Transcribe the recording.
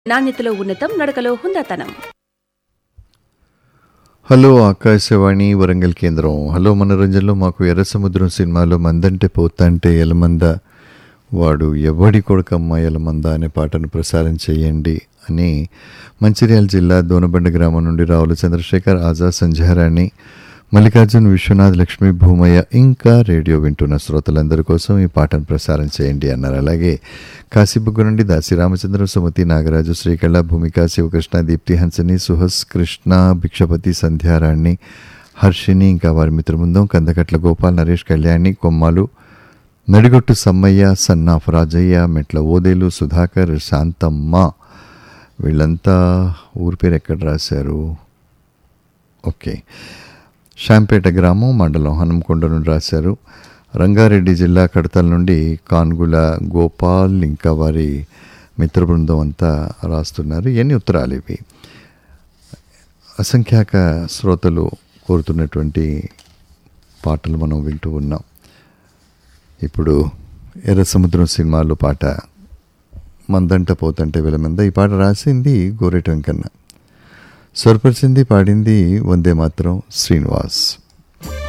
నాణ్యతలో ఉన్నతం నడకలో హుందాతనం హలో ఆకాశవాణి వరంగల్ కేంద్రం హలో మనరంజన్లో మాకు ఎర్ర సముద్రం సినిమాలో మందంటే పోతంటే ఎలమంద వాడు ఎవడి కొడుకమ్మ ఎలమంద అనే పాటను ప్రసారం చేయండి అని మంచిర్యాల జిల్లా దోనబండ గ్రామం నుండి రావుల చంద్రశేఖర్ ఆజాద్ సంధ్యారాణి మల్లికార్జున్ విశ్వనాథ్ లక్ష్మీ భూమయ్య ఇంకా రేడియో వింటున్న శ్రోతలందరి కోసం ఈ పాటను ప్రసారం చేయండి అన్నారు అలాగే కాశీబుగ్గు నుండి దాసి రామచంద్ర సుమతి నాగరాజు శ్రీకళ భూమిక శివకృష్ణ దీప్తి హన్సని సుహస్ కృష్ణ భిక్షపతి సంధ్యారాణి హర్షిని ఇంకా వారి మిత్రబృందం కందకట్ల గోపాల్ నరేష్ కళ్యాణి కొమ్మాలు నడిగొట్టు సమ్మయ్య సన్నాఫ్ రాజయ్య మెట్ల ఓదేలు సుధాకర్ శాంతమ్మ వీళ్ళంతా ఊరి పేరు ఎక్కడ రాశారు ఓకే శాంపేట గ్రామం మండలం హనంకొండ నుండి రాశారు రంగారెడ్డి జిల్లా కడతల నుండి కాన్గుల గోపాల్ ఇంకా వారి మిత్ర బృందం అంతా రాస్తున్నారు ఎన్ని ఉత్తరాలు ఇవి అసంఖ్యాక శ్రోతలు కోరుతున్నటువంటి పాటలు మనం వింటూ ఉన్నాం ఇప్పుడు ఎర్ర సముద్రం సినిమాలో పాట మందంట పోతంటే విలమంద ఈ పాట రాసింది గోరెట వెంకన్న స్వరపరిచింది పాడింది వందే మాత్రం శ్రీనివాస్